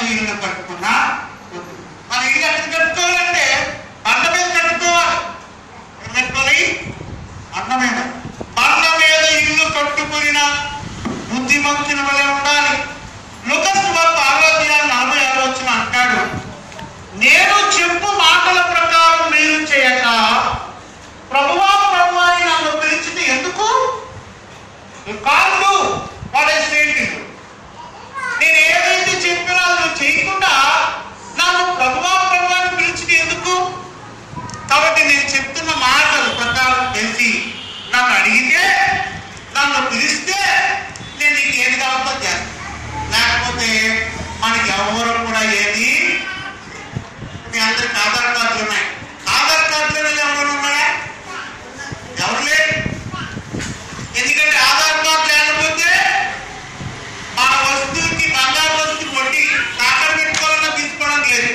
ఇల్లు కట్టుకున్నా మన ఇల్లు ఎక్కడ కట్టుకోవాలంటే బండ మీద కట్టుకోవాలి ఎక్కడ కట్టుకోవాలి బండ మీద బండ మీద ఇల్లు కట్టుకున్న బుద్ధిమంతుని వలె ఉండాలి లుకస్ వార్త ఆరోగ్యాన్ని నలభై ఆరు వచ్చిన అంటాడు నేను చెప్పు మాటల ప్రకారం మీరు చేయక ప్రభువా ప్రభు అని నన్ను పిలిచితే ఎందుకు కాళ్ళు పడేసేంటి నేను ఏదైతే చెప్పినా నువ్వు చేయకుండా నన్ను ప్రభువా ప్రభు అని పిలిచితే ఎందుకు కాబట్టి నేను చెప్తున్న మాటలు ప్రకారం తెలిసి నన్ను అడిగితే నన్ను పిలిస్తే నేను నీకు ఏది కావాలో చేస్తాను లేకపోతే మనకి ఎవరు కూడా ఏది మీ అందరికి ఆధార్ కార్డులు ఉన్నాయి ఆధార్ కార్డులు ఎవరు ఉన్నాయా ఎవరు లేరు ఎందుకంటే ఆధార్ కార్డు లేకపోతే మన వస్తువుకి బంగారు వస్తువు కొట్టి తాకట్టు పెట్టుకోవాలన్నా తీసుకోవడం లేదు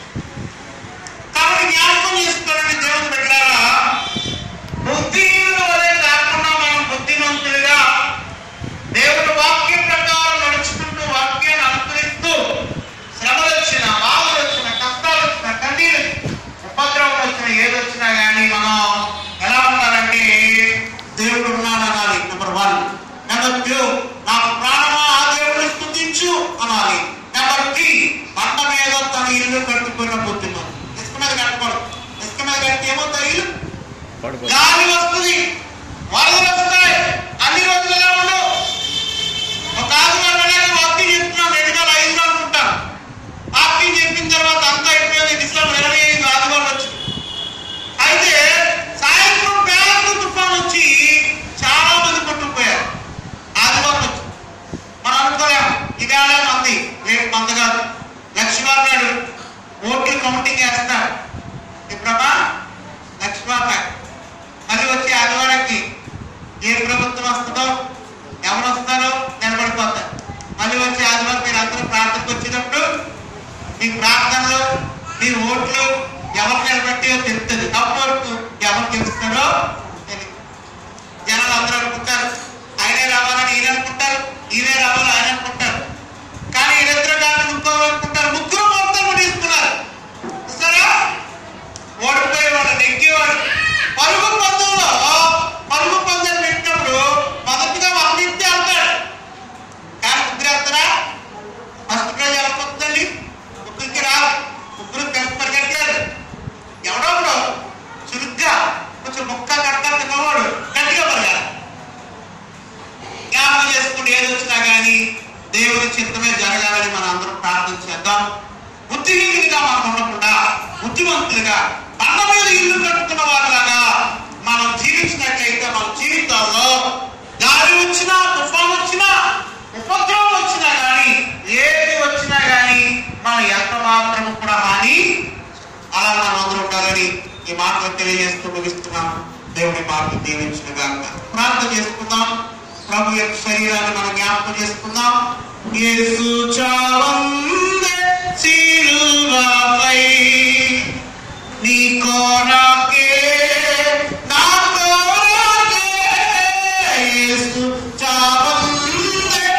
కాబట్టి జ్ఞాపకం చేసుకోవాలని దేవుడు పెట్టారా బుద్ధిహీనుల వలె కాకుండా మనం బుద్ధిమంతులుగా దేవుడు వాక్యం ప్రకారం నడుచుకుంటూ వాక్యాన్ని అనుసరిస్తూ శ్రమలు వచ్చిన బాధలు వచ్చిన కష్టాలు వచ్చిన కన్నీళ్ళు ఉపద్రవం వచ్చిన ఏది వచ్చినా కానీ మనం ఎలా ఉండాలంటే దేవుడు ఉన్నాడు అనాలి నెంబర్ వన్ నెంబర్ టూ నాకు ప్రాణమా ఆ దేవుడిని స్థుతించు అనాలి నెంబర్ త్రీ బండ మీద తన ఇల్లు కట్టుకున్న బుద్ధిమంతుడు ఇసుక మీద కట్టుకోడు ఇసుక మీద కట్టి ఏమవుతాయి ఇల్లు పడిపోతుంది గాలి వస్తుంది వరదలు వస్తాయి అన్ని రోజులు ఎలా ఉండవు ఒక ఆదివారం అనేది వాకింగ్ చెప్తున్నాం రెండు వేల ఐదులో అనుకుంటాను వాకింగ్ చెప్పిన తర్వాత అంతా అయిపోయింది డిసెంబర్ ఇరవై ఐదు ఆదివారం వచ్చింది అయితే సాయంత్రం పేద తుఫాన్ వచ్చి చాలా మంది కొట్టుకుపోయారు ఆదివారం వచ్చి మనం అనుకోలేము ఇవాళ మంది రేపు మంది కాదు లక్ష్మీవారు నాడు ఓట్లు కౌంటింగ్ వేస్తారు ఎప్పుడమ్మా లక్ష్మీవారు నాడు మళ్ళీ వచ్చి ఆదివారానికి ఏ ప్రభుత్వం వస్తుందో ఎవరు వస్తారో నిలబడిపోతారు మళ్ళీ వచ్చి ఆదివారం మీరు అందరూ ప్రార్థనకు వచ్చినప్పుడు మీ ప్రార్థనలు మీ ఓట్లు ఎవరు నిలబెట్టాయో తెలుస్తుంది అప్పటివరకు ఎవరు గెలుస్తారో తెలియదు జనాలు అందరూ అనుకుంటారు ఆయనే రావాలని ఈయన అనుకుంటారు ఈయనే రావాలని ఆయన అనుకుంటారు కానీ వీళ్ళిద్దరు కాదు ఇంకోరు అనుకుంటారు ముగ్గురు మొత్తం తీసుకున్నారు చూస్తారా ఓడిపోయేవాడు నెగ్గేవాడు పరుగు పందులో పరుగు పందెం పెట్టినప్పుడు మొదటిగా వందించి వెళ్తాడు కానీ ముగ్గురు వెళ్తారా ఫస్ట్ ప్రైజ్ ఎవరికి వస్తుందండి ముగ్గురికి రాదు ముగ్గురు కలిసి పరిగెట్టారు ఎవడో ఒకడు చురుగ్గా కొంచెం ముక్క కట్టాలి తిన్నవాడు గట్టిగా పరిగాలి జ్ఞాపకం చేసుకుంటూ ఏది వచ్చినా కానీ దేవుని చిత్తమే జరగాలని మనం అందరం ప్రార్థన చేద్దాం బుద్ధిహీనులుగా మనం ఉండకుండా బుద్ధిమంతులుగా బండ మీద ఇల్లు కట్టుకున్న వారిలాగా మనం జీవించినట్లయితే మన జీవితాల్లో గాలి వచ్చినా తుఫాన్ వచ్చినా ఉపద్రవం వచ్చినా కానీ ఏది వచ్చినా కానీ మనం ఎంత మాత్రం కూడా హాని అలా మనం అందరూ ఉండాలని ఈ మాటలు తెలియజేస్తూ ముగిస్తున్నాం దేవుని మాటలు దీవించిన ప్రార్థన చేసుకుందాం ప్రభు యొక్క శరీరాన్ని మనం జ్ఞాపకం చేసుకుందాం యేసు చావందే సిలువపై నీ కోరాకే